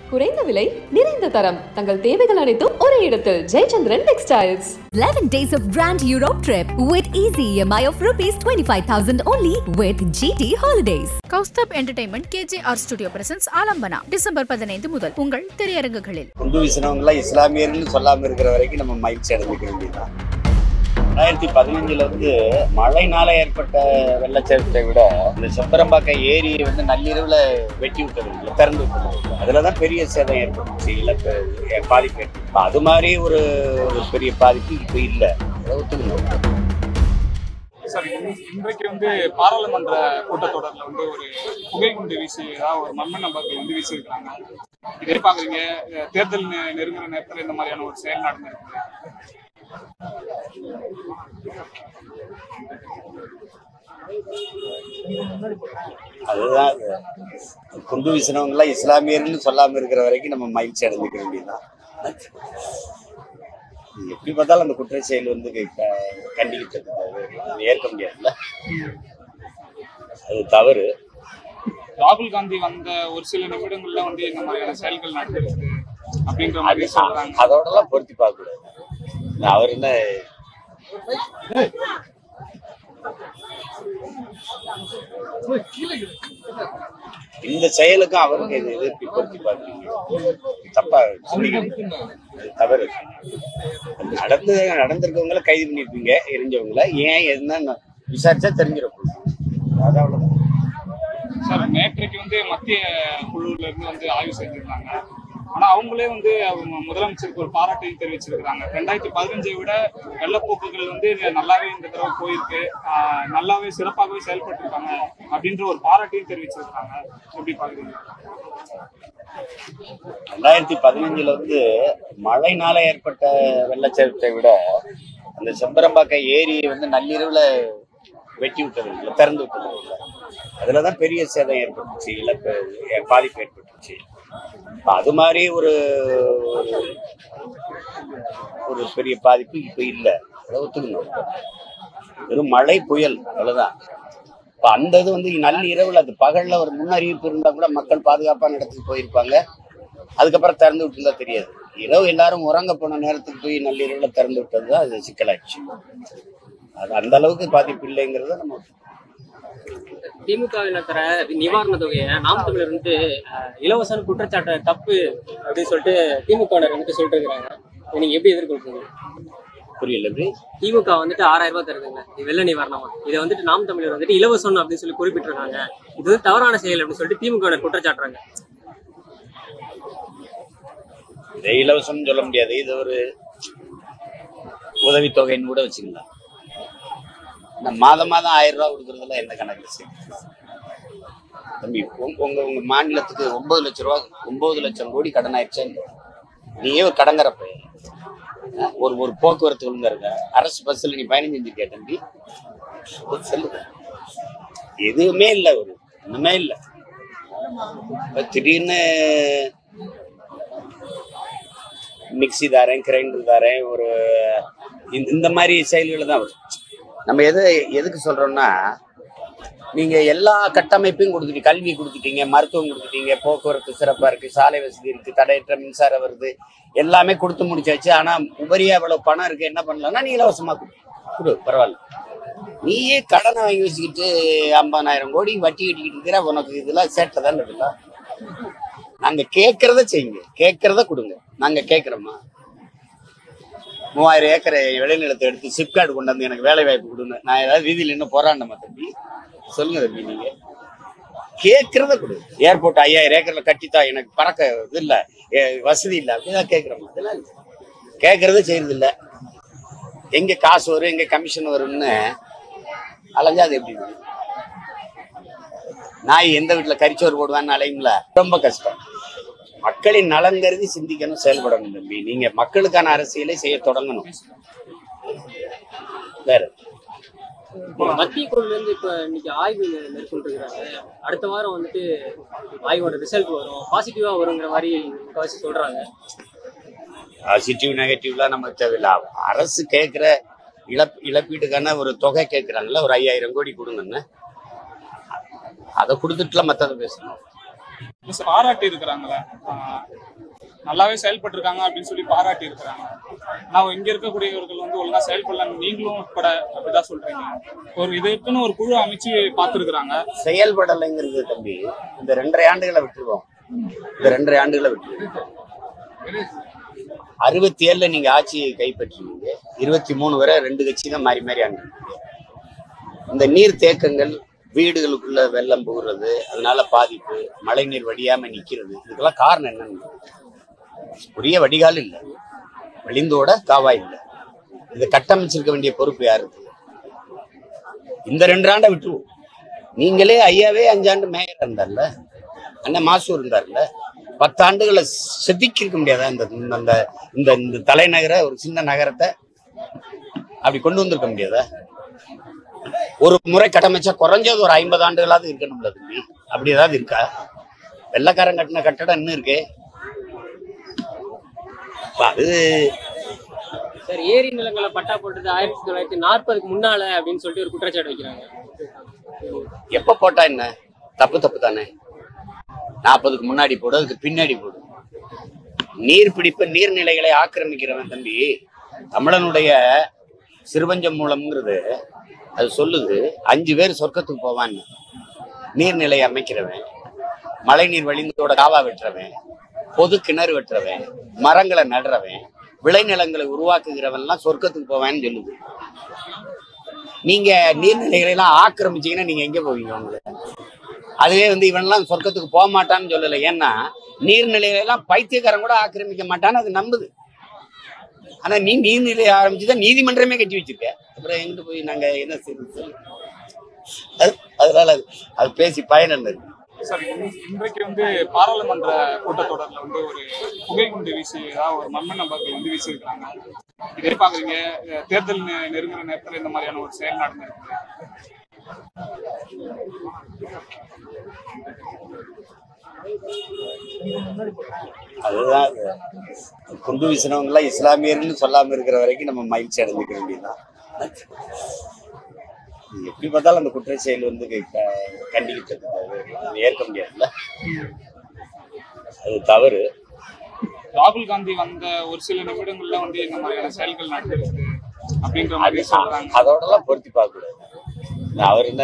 குறைந்த விலை நிறைந்த தரம் தங்கள் தேவைகள் அனைத்தும் ஒரே இடத்தில் Jayachandran textiles 11 days of Grand Europe trip with easy EMI of rupees 25,000 only with GT Holidays. Kaustubh entertainment KJR studio presents Aalambana December பதினைந்து முதல் உங்கள் திரையரங்குகளில் குண்டு வீசினவங்களாம் இஸ்லாமியர்னு சொல்லாம இருக்கிற வரைக்கும் நம்ம மகிழ்ச்சி அடைஞ்சிக்க வேண்டியதுதான் ரெண்டாயிரத்தி பதினஞ்சுல வந்து மழைனால ஏற்பட்ட வெள்ளச்சேதத்தை விட இந்த செம்பரம்பாக்கம் ஏரியை வந்து நள்ளிரவுல வெட்டி விட்டது இல்லை, திறந்து விட்டது அதுலதான் பெரிய சேதம் ஏற்பட்டுச்சு இழப்பு எ- பாதிப்பு ஏற்பட்டுச்சு. இப்ப அது மாதிரி ஒரு ஒரு பெரிய பாதிப்பு இப்ப இல்லை அதை ஒத்துக்கணும் சார் இன்- இன்றைக்கு வந்து பாராளுமன்ற கூட்டத்தொடர்ல வந்து ஒரு புகைக்குண்டு வீசி ஏதாவது ஒரு மர்ம நபர்கள் வந்து வீசியிருக்காங்க இதே பாக்குறீங்க அஹ் தேர்தல் நெ- நெருங்குற நேரத்துல இந்த மாதிரியான ஒரு செயல் நடந்திருக்கு அதுதான் அது. குண்டு வீசினவங்களாம் இஸ்லாமியர்னு சொல்லாம இருக்கிற வரைக்கும் நம்ம மகிழ்ச்சி அடைஞ்சிக்க வேண்டியதுதான் எப்படி பார்த்தாலும் அந்த குற்ற செயல் வந்து க- கண்டிக்கத்தக்கது அது அது ஏற்க முடியாதுல்ல அது தவறு ராகுல் காந்தி வந்த ஒரு சில நிமிடங்கள்ல வந்து இந்த மாதிரியான செயல்கள் நடந்திருக்கு அப்படின்ற அது மாதிரி சொல்றாங்க அதோடலாம் பொருத்தி பார்க்க கூடாது அவர் என்ன இந்த செயலுக்கும் அவருக்கு இது இது எப்படி பொருத்தி பார்க்கறீங்க தப்பா சிந்திக்கணும். அது தவறு அது நடந்து நடந்திருக்கவங்கள கைது பண்ணிருப்பீங்க எரிஞ்சவங்கள ஏன் என்ன விசாரிச்சா தெரிஞ்சிடும் அது அவ்வளவுதான் சார் நேற்றைக்கு வந்து மத்திய குழுல இருந்து வந்து ஆய்வு செஞ்சிருந்தாங்க ஆனா அவங்களே வந்து அவங்க முதலமைச்சருக்கு ஒரு பாராட்டையும் தெரிவிச்சிருக்கிறாங்க ரெண்டாயிரத்தி பதினஞ்சை விட வெள்ளப்போக்குகள் வந்து நல்லாவே இந்த தடவை போயிருக்கு ஆஹ் நல்லாவே சிறப்பாகவே செயல்பட்டிருக்காங்க அப்படின்ற ஒரு பாராட்டையும் தெரிவிச்சிருக்காங்க எப்படி பாக்குறீங்க ரெண்டாயிரத்தி பதினஞ்சுல வந்து மழைனால ஏற்பட்ட வெள்ளச்சேதத்தை விட அந்த செம்பரம்பாக்கம் ஏரியை வந்து நள்ளிரவுல வெட்டி விட்டது இல்லை, திறந்து விட்டது இல்லை. அதுலதான் பெரிய சேதம் ஏற்பட்டுச்சு இழப்பு எ- பாதிப்பு ஏற்பட்டுச்சு இப்ப அது மாதிரி ஒரு ஒரு பெரிய பாதிப்பு இப்ப இல்லை அதை ஒத்துக்கணும் வெறும் மழை புயல் அவ்வளவுதான் இப்ப அந்த இது வந்து நள்ளிரவுல அது பகல்ல ஒரு முன்னறிவிப்பு இருந்தா கூட மக்கள் பாதுகாப்பான இடத்துக்கு போயிருப்பாங்க அதுக்கப்புறம் திறந்து விட்டுருந்தா தெரியாது இரவு எல்லாரும் உறங்க போன நேரத்துக்கு போய் நள்ளிரவுல திறந்து விட்டது தான் அது சிக்கலாச்சு அது அந்த அளவுக்கு பாதிப்பு இல்லைங்கிறத நம்ம திமுகவினர் தர நிவாரண தொகையை நாம் தமிழர் வந்து அஹ், இலவசம் குற்றச்சாட்டு தப்பு அப்படின்னு சொல்லிட்டு திமுகவினர் வந்துட்டு சொல்லிட்டு இருக்கிறாங்க இதை நீங்க எப்படி எதிர்கொள்றீங்க புரியல எப்படி திமுக வந்துட்டு ஆறாயிரம் ரூபாய் தருதுங்க இது வெள்ள நிவாரணமா இதை வந்துட்டு நாம் தமிழர் வந்துட்டு இலவசம் அப்படின்னு சொல்லி குறிப்பிட்டிருக்காங்க இது வந்து தவறான செயல் அப்படின்னு சொல்லிட்டு திமுகவினர் குற்றச்சாட்டுறாங்க இதை இலவசம்னு சொல்ல முடியாது இது ஒரு உதவித்தொகைன்னு கூட வச்சுக்கலாம் இந்த மாதம் மாதம் ஆயிரம் ரூபாய் கொடுக்கறதுல என்ன கணக்கு சரி தம்பி உங்க உங்க உங்க மாநிலத்துக்கு ஒன்பது லட்சம் ரூபா ஒன்பது லட்சம் கோடி கடன் ஆயிடுச்சு நீயே ஒரு கடங்கர பையன் அஹ் ஒரு ஒரு போக்குவரத்து ஒழுங்கா இருக்க அரசு பஸ்ல நீ பயணம் செஞ்சிருக்கியா தம்பி சொல்லுங்க எதுவுமே இல்லை ஒரு ஒண்ணுமே இல்லை இப்ப திடீர்னு மிக்ஸி தாரேன் கிரைண்டர் தாரேன் ஒரு இந்த- இந்த மாதிரி செயல்களை தான் வரும் நம்ம எது எதுக்கு சொல்றோம்னா நீங்க எல்லா கட்டமைப்பையும் கொடுத்துட்டீங்க கல்வி கொடுத்துட்டீங்க மருத்துவம் கொடுத்துட்டீங்க போக்குவரத்து சிறப்பா இருக்கு சாலை வசதி இருக்கு தடையற்ற மின்சாரம் வருது எல்லாமே கொடுத்து முடிச்சாச்சு ஆனா உபரியா இவ்வளவு பணம் இருக்கு என்ன பண்ணலாம்னா நீ இலவசமா கொடு கொடு பரவாயில்ல நீயே கடனை வாங்கி வச்சுக்கிட்டு ஐம்பதாயிரம் கோடி வட்டி கட்டிக்கிட்டு இருக்கிற உனக்கு இதெல்லாம் சேட்டை தானே இதெல்லாம் நாங்க கேட்கறத செய்யுங்க கேட்கறத கொடுங்க நாங்க கேட்கறோமா மூவாயிரம் ஏக்கர் விளைநிலத்தை எடுத்து சிப்கார்டு கொண்டு வந்து எனக்கு வேலை வாய்ப்பு கொடுங்க நான் ஏதாவது வீதியில் இன்னும் போராடணுமா தம்பி சொல்லுங்க தம்பி நீங்க கேட்கறத கொடு ஏர்போர்ட் ஐயாயிரம் ஏக்கர்ல கட்டித்தா எனக்கு பறக்க இது இல்ல ஏ, வசதி இல்ல அப்படிதான் கேட்கறோமா அதெல்லாம் இல்ல கேட்கறத செய்யறது இல்ல எங்க காசு வரும் எங்க கமிஷன் வரும்னு அலைஞ்சா அது எப்படி இருக்கும்? நாய் எந்த வீட்டுல கறிச்சோறு போடுவான்னு அலையும்ல ரொம்ப கஷ்டம் மக்களின் நலன் கருதி சிந்திக்கணும் செயல்படணும் தம்பி நீங்க மக்களுக்கான அரசியலை செய்ய தொடங்கணும் வேற மத்திய குழுல இருந்து இப்ப இன்னைக்கு ஆய்வு மேற்கொண்டு இருக்கிறாங்க அடுத்த வாரம் வந்துட்டு ஆய்வோட ரிசல்ட் வரும் பாசிட்டிவா வருங்கிற மாதிரி முக்கால்வாசி சொல்றாங்க பாசிட்டிவ் நெகட்டிவ்லாம் நமக்கு தேவையில்ல அரசு கேட்குற இழப் இழப்பீட்டுக்கான ஒரு தொகை கேட்குறாங்கல்ல ஒரு ஐயாயிரம் கோடி கொடுங்கன்னு அதை கொடுத்துட்டுலாம் மற்றதை பேசணும் இல்ல சார், பாராட்டி இருக்கிறாங்களே ஆஹ் நல்லாவே செயல்பட்டு இருக்காங்க அப்படின்னு சொல்லி பாராட்டி இருக்கிறாங்க நான் இங்க இருக்கக்கூடியவர்கள் வந்து ஒழுங்கா செயல்படல நீங்களும் உட்பட அப்படிதான் சொல்றீங்க ஒரு இதுக்குன்னு ஒரு குழு அமைச்சு பார்த்துருக்குறாங்க செயல்படலைங்கிறது தம்பி இந்த ரெண்டரை ஆண்டுகளை விட்டுருவோம் இந்த ரெண்டரை ஆண்டுகளை விட்டுருவோம் அறுபத்தி ஏழுல நீங்க ஆட்சியை கைப்பற்றுவீங்க இருபத்தி மூணு வரை ரெண்டு கட்சி தான் மாறி மாறி ஆண்டு இந்த நீர் தேக்கங்கள் வீடுகளுக்குள்ள வெள்ளம் புகுறது அதனால பாதிப்பு மழைநீர் வடியாம நிக்கிறது இதுக்கெல்லாம் காரணம் என்னன்னு உரிய வடிகால் இல்லை வெளிந்தோட காவாய் இல்லை இதை கட்டமைச்சிருக்க வேண்டிய பொறுப்பு யாருக்கு இந்த ரெண்டு ஆண்டை விட்டுருவோம் நீங்களே ஐயாவே அஞ்சாண்டு மேயர் இருந்தார்ல அண்ணன் மாசூர் இருந்தார்ல பத்தாண்டுகளை செதுக்கி இருக்க முடியாதா இந்த இந்த இந்த இந்த தலைநகர ஒரு சின்ன நகரத்தை அப்படி கொண்டு வந்திருக்க முடியாதா ஒரு முறை கட்டமைச்சா குறைஞ்சது ஒரு ஐம்பது ஆண்டுகளாவது இருக்கணும்ல தம்பி அப்படி ஏதாவது இருக்கா வெள்ளக்காரன் கட்டின கட்டடம் இன்னும் இருக்கே அப்ப அது சார் ஏரி நிலங்களை பட்டா போட்டது ஆயிரத்தி தொள்ளாயிரத்தி நாற்பதுக்கு முன்னால அப்படின்னு சொல்லிட்டு ஒரு குற்றச்சாட்டு வைக்கிறாங்க எப்ப போட்டா என்ன தப்பு தப்பு தானே நாற்பதுக்கு முன்னாடி போடு அதுக்கு பின்னாடி போடு நீர் பிடிப்பு நீர்நிலைகளை ஆக்கிரமிக்கிறவன் தம்பி தமிழனுடைய சிறுவஞ்சம் மூலம்ங்கிறது அது சொல்லுது அஞ்சு பேர் சொர்க்கத்துக்கு போவான்னு நீர்நிலை அமைக்கிறவன் மழைநீர் வழிந்தோட காவா வெட்டுறவன் பொது கிணறு வெட்டுறவன் மரங்களை நடுறவன் விளைநிலங்களை உருவாக்குகிறவன் எல்லாம் சொர்க்கத்துக்கு போவான்னு சொல்லுது நீங்க நீர்நிலைகளை எல்லாம் ஆக்கிரமிச்சீங்கன்னா நீங்க எங்க போவீங்க உங்களை அதுவே வந்து இவன்லாம் சொர்க்கத்துக்கு போக மாட்டான்னு சொல்லல ஏன்னா நீர்நிலைகளை எல்லாம் பைத்தியக்காரன் கூட ஆக்கிரமிக்க மாட்டான்னு அது நம்புது ஆனா நீ நீர்நிலையை ஆரம்பிச்சுதான் நீதிமன்றமே கட்டி வச்சிருக்க அப்புறம் எங்கிட்டு போய் நாங்க என்ன செய்யறது சொல்லு. அது அதனால அது அது பேசி பயன் என்ன இருக்கு? சார் இன்- இன்றைக்கு வந்து பாராளுமன்ற கூட்டத்தொடர்ல வந்து ஒரு புகைக்குண்டு வீசி ஏதாவது ஒரு மர்ம நபர்கள் வந்து வீசியிருக்காங்க இதே பாக்குறீங்க அஹ் தேர்தல் நெ- நெருங்குற நேரத்துல இந்த மாதிரியான ஒரு செயல் நடந்திருக்கு அதுதான் அது. குண்டு வீசினவங்க எல்லாம் இஸ்லாமியர்னு சொல்லாம இருக்கிற வரைக்கும் நம்ம மகிழ்ச்சி அடைஞ்சுக்க வேண்டியதுதான் எப்படி பார்த்தாலும் அந்த குற்ற செயல் வந்து க- கண்டிக்கத்தக்கது அது ஏற்க முடியாதுல்ல அது தவறு ராகுல் காந்தி வந்த ஒரு சில நிமிடங்கள்ல வந்து இந்த மாதிரியான செயல்கள் நடந்திருக்கு அப்படின்ற அது மாதிரி சொல்றாங்க அதோடலாம் பொருத்தி பார்க்க கூடாது அவர் என்ன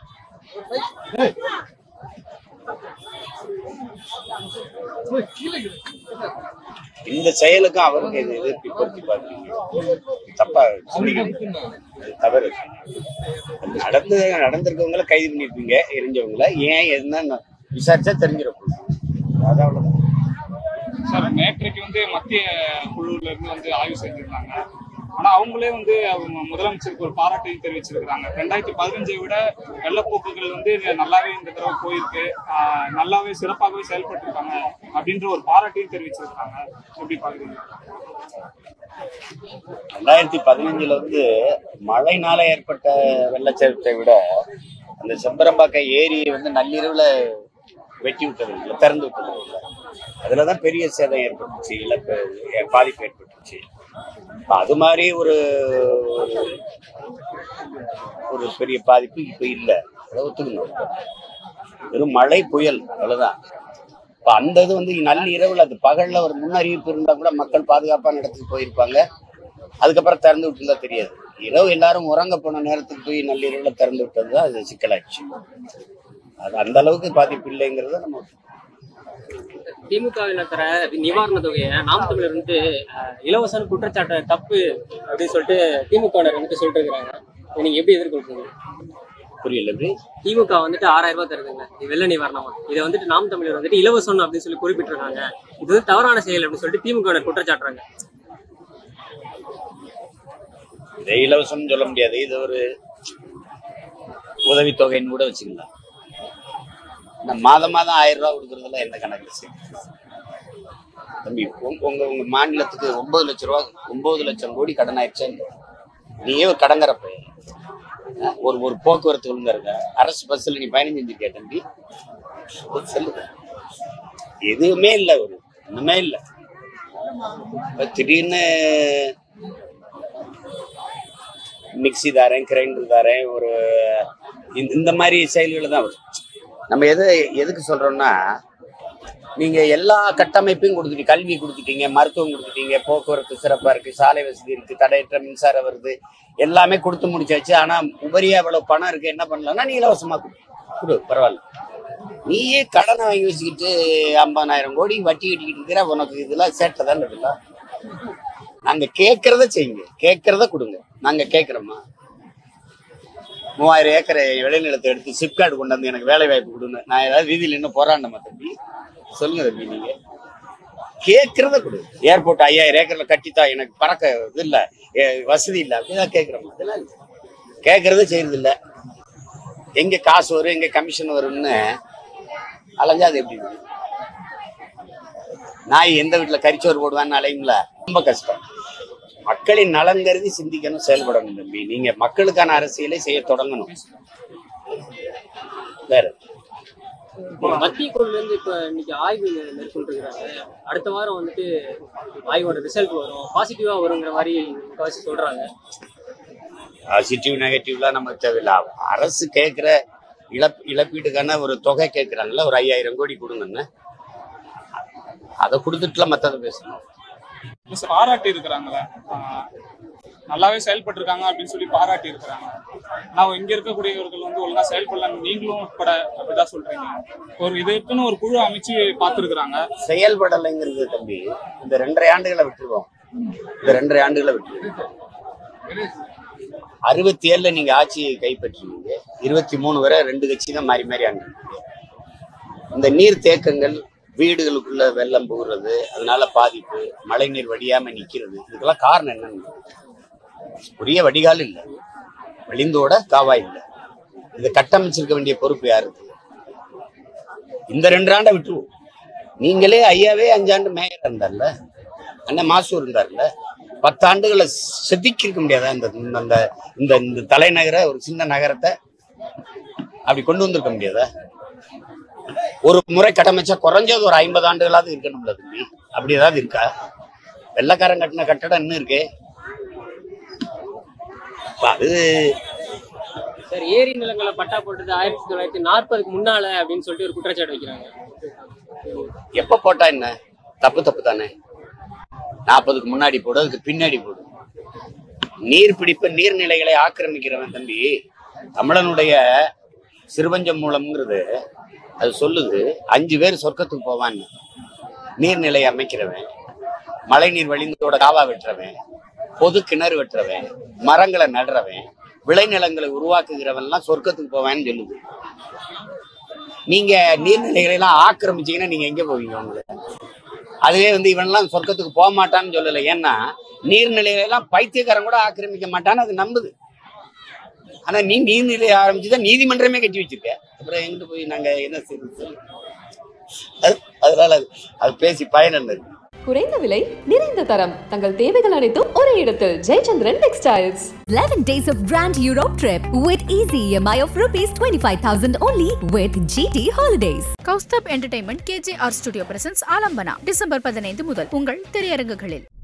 இந்த செயலுக்கும் அவருக்கு இது இது எப்படி பொருத்தி பார்க்குறீங்க தப்பா சிந்திக்கிறீங்க. அது தவறு அது நடந்து நடந்திருக்கவங்கள கைது பண்ணிருப்பீங்க எரிஞ்சவங்கள ஏன் என்னன்னு விசாரிச்சா தெரிஞ்சிடும் அது அவ்வளவுதான் சார் நேற்றைக்கு வந்து மத்திய குழுல இருந்து வந்து ஆய்வு செஞ்சிருந்தாங்க ஆனா அவங்களே வந்து அவங்க முதலமைச்சருக்கு ஒரு பாராட்டையும் தெரிவிச்சிருக்காங்க ரெண்டாயிரத்தி பதினஞ்சை விட வெள்ளப்போக்குகள் வந்து நல்லாவே இந்த தடவை போயிருக்கு ஆஹ் நல்லாவே சிறப்பாகவே செயல்பட்டு இருக்காங்க அப்படின்ற ஒரு பாராட்டையும் தெரிவிச்சிருக்காங்க எப்படி பாக்குறீங்க ரெண்டாயிரத்தி பதினஞ்சுல வந்து மழைனால ஏற்பட்ட வெள்ளச்சேதத்தை விட அந்த செம்பரம்பாக்கம் ஏரி வந்து நள்ளிரவுல வெட்டி விட்டது இல்லை திறந்து விட்டது இல்லை அதுலதான் பெரிய சேதம் ஏற்பட்டுச்சு இழப்பு ஏ- பாதிப்பு ஏற்பட்டுச்சு இப்ப அது மாதிரி ஒரு ஒரு பெரிய பாதிப்பு இப்ப இல்ல அதை ஒத்துக்கணும் வெறும் மழை புயல் அவ்வளவுதான் இப்ப அந்த இது வந்து நள்ளிரவுல அது பகல்ல ஒரு முன்னறிவிப்பு இருந்தா கூட மக்கள் பாதுகாப்பான இடத்துக்கு போயிருப்பாங்க அதுக்கப்புறம் திறந்து விட்டுருந்தா தெரியாது இரவு எல்லாரும் உறங்க போன நேரத்துக்கு போய் நள்ளிரவுல திறந்து விட்டது தான் அது சிக்கலாச்சு அது அந்த அளவுக்கு பாதிப்பு இல்லைங்கிறத நம்ம திமுகவில் தர நிவாரண தொகையை நாம் தமிழர் வந்து அஹ், இலவச குற்றச்சாட்டு தப்பு அப்படின்னு சொல்லிட்டு திமுகவினர் வந்துட்டு சொல்லிட்டு இருக்கிறாங்க இதை நீங்க எப்படி எதிர்கொள்றீங்க புரியல எப்படி திமுக வந்துட்டு ஆறாயிரம் ரூபாய் தருதுங்க இது வெள்ள நிவாரணமா இதை வந்துட்டு நாம் தமிழர் வந்துட்டு இலவசம் அப்படின்னு சொல்லி குறிப்பிட்டிருக்காங்க இது வந்து தவறான செயல் அப்படின்னு சொல்லிட்டு திமுகவினர் குற்றச்சாட்டுறாங்க இதை இலவசம்னு சொல்ல முடியாது இது ஒரு உதவித்தொகைன்னு கூட வச்சுக்கலாம் இந்த மாதம் மாதம் ஆயிரம் ரூபாய் கொடுக்கறதுல எந்த கணக்கு சரி தம்பி உங்க உங்க உங்க மாநிலத்துக்கு ஒன்பது லட்சம் ரூபா ஒன்பது லட்சம் கோடி கடன் ஆயிடுச்சா நீயே ஒரு கடங்கரப்ப ஒரு ஒரு போக்குவரத்து ஒழுங்கா இருக்க அரசு பஸ்ல நீ பயணம் செஞ்சிருக்கியா தம்பி சொல்லு எதுவுமே இல்லை ஒரு ஒண்ணுமே இல்லை இப்ப திடீர்னு மிக்ஸி தாரேன் கிரைண்டர் தாரேன் ஒரு இந்த- இந்த மாதிரி செயல்கள் தான் வரும் நம்ம எது எதுக்கு சொல்றோம்னா நீங்க எல்லா கட்டமைப்பையும் கொடுத்துட்டீங்க கல்வி கொடுத்துட்டீங்க மருத்துவம் கொடுத்துட்டீங்க போக்குவரத்து சிறப்பா இருக்கு சாலை வசதி இருக்கு தடையற்ற மின்சாரம் வருது எல்லாமே கொடுத்து முடிச்சாச்சு ஆனா உபரியா இவ்வளவு பணம் இருக்கு என்ன பண்ணலாம்னா நீ இலவசமா கொடு கொடு பரவாயில்ல நீயே கடனை வாங்கி வச்சுக்கிட்டு ஐம்பதாயிரம் கோடி வட்டி கட்டிக்கிட்டு இருக்கிற உனக்கு இதெல்லாம் சேட்டை தான் இருக்குல்ல நாங்க கேட்கறத செய்யுங்க கேட்கறத கொடுங்க நாங்க கேட்கறோமா மூவாயிரம் ஏக்கரை விளைநிலத்தை எடுத்து சிப்கார்டு கொண்டு வந்து எனக்கு வேலை வாய்ப்பு கொடுங்க நான் ஏதாவது வீதியில் இன்னும் போராண்டமா தம்பி சொல்லுங்க தம்பி நீங்க கேட்கறத கொடு ஏர்போர்ட் ஐயாயிரம் ஏக்கர்ல கட்டித்தா எனக்கு பறக்க இது இல்ல ஏ, வசதி இல்ல அப்படிதான் கேட்கறோமா அதெல்லாம் இல்ல. கேட்கறத செய்யறது இல்ல எங்க காசு வரும் எங்க கமிஷன் வரும்னு அலைஞ்சா அது எப்படி இருக்கும்? நாய் எந்த வீட்டுல கறிச்சோறு போடுவான்னு அலையும்ல ரொம்ப கஷ்டம் மக்களின் நலன் கருதி சிந்திக்கணும் செயல்படணும் தம்பி நீங்க மக்களுக்கான அரசியலை செய்ய தொடங்கணும் வேற இப்போ மத்திய குழுல இருந்து இப்ப இன்னைக்கு ஆய்வு மே- மேற்கொண்டிருக்கிறாங்க அடுத்த வாரம் வந்துட்டு ஆய்வோட ரிசல்ட் வரும் பாசிட்டிவா வருங்கிற மாதிரி முக்காவாசி சொல்றாங்க பாசிட்டிவ் நெகட்டிவ்லாம் நமக்கு தேவையில்ல அரசு கேட்குற இழப் இழப்பீட்டுக்கான ஒரு தொகை கேட்குறாங்கல்ல ஒரு ஐயாயிரம் கோடி கொடுங்கன்னு அதை கொடுத்துட்டுலாம் மற்றதை பேசணும் பாராட்டி இருக்கிறாங்களே நல்லாவே செயல்பட்டு இருக்காங்க அப்படின்னு சொல்லி பாராட்டி இருக்கிறாங்க நான் இங்க இருக்கக்கூடியவர்கள் வந்து ஒழுங்கா செயல்படலாம் நீங்களும் உட்பட அப்படிதான் சொல்றீங்க ஒரு இதுக்குன்னு ஒரு குழு அமைச்சு பார்த்துருக்குறாங்க செயல்படலைங்கிறது தம்பி இந்த ரெண்டரை ஆண்டுகளை விட்டுருவோம் இந்த ரெண்டரை ஆண்டுகளை விட்டுருவோம் அறுபத்தி ஏழுல நீங்க ஆட்சியை கைப்பற்றினீங்க இருபத்தி மூணு வரை ரெண்டு கட்சி தான் மாறி மாறி ஆண்டு இந்த நீர் தேக்கங்கள் வீடுகளுக்குள்ள வெள்ளம் போகிறது அதனால பாதிப்பு மழைநீர் வடியாம நிக்கிறது இதுக்கெல்லாம் காரணம் என்னன்னு உரிய வடிகால் இல்லை வழிந்தோட காவாய் இல்லை இதை கட்டமைச்சிருக்க வேண்டிய பொறுப்பு யாருக்கு இந்த ரெண்டு ஆண்டை விட்டுருவோம் நீங்களே ஐயாவே அஞ்சாண்டு மேயர் இருந்தார்ல அண்ணன் மாசு இருந்தார்ல பத்தாண்டுகளை செதுக்கி இருக்க முடியாதா இந்த இந்த- இந்த இந்த இந்த தலைநகர ஒரு சின்ன நகரத்தை அப்படி கொண்டு வந்திருக்க முடியாதா ஒரு முறை கட்டமைச்சா குறைஞ்சது ஒரு ஐம்பது ஆண்டுகளாவது இருக்கணும்ல தம்பி அப்படி ஏதாவது இருக்கா வெள்ளக்காரன் கட்டின கட்டடம் இன்னும் இருக்கே அப்ப அது சார் ஏரி நிலங்களை பட்டா போட்டது ஆயிரத்தி தொள்ளாயிரத்தி நாற்பதுக்கு முன்னால அப்படின்னு சொல்லிட்டு ஒரு குற்றச்சாட்டு வைக்கிறாங்க எப்ப போட்டா என்ன தப்பு தப்பு தானே நாற்பதுக்கு முன்னாடி போடு அதுக்கு பின்னாடி போடு நீர் பிடிப்பு நீர்நிலைகளை ஆக்கிரமிக்கிறவன் தம்பி தமிழனுடைய சிறுவஞ்சம் மூலம்ங்கிறது அது சொல்லுது அஞ்சு பேர் சொர்க்கத்துக்கு போவான்னு நீர்நிலை அமைக்கிறவன் மழைநீர் வழிந்தோட காவா வெட்டுறவன் பொது கிணறு வெட்டுறவன் மரங்களை நடுறவன் விளைநிலங்களை உருவாக்குகிறவன்லாம் சொர்க்கத்துக்கு போவான்னு சொல்லுது நீங்க நீர்நிலைகளை எல்லாம் ஆக்கிரமிச்சீங்கன்னா நீங்க எங்க போவீங்க உங்களை அதுவே வந்து இவன்லாம் சொர்க்கத்துக்கு போக மாட்டான்னு சொல்லலை ஏன்னா நீர்நிலைகளை எல்லாம் பைத்தியக்காரன் கூட ஆக்கிரமிக்க மாட்டான்னு அது நம்புது ஆனா நீ நீர்நிலை ஆரம்பிச்சுதான் நீதிமன்றமே கட்டி வச்சிருக்க அப்புறம் எங்கிட்டு போய் நாங்க என்ன செய்யறது சொல்லு? அது- அதனால அது அது பேசி பயன் என்ன இருக்கு? குறைந்த விலை நிறைந்த தரம் தங்கள் தேவைகள் அனைத்தும் ஒரே இடத்தில் Jayachandran textiles 11 days of Grand Europe trip with easy EMI of rupees 25,000 only with GT Holidays. Kaustubh entertainment KJR studio presents Aalambana December பதினைந்து முதல் உங்கள் திரையரங்குகளில்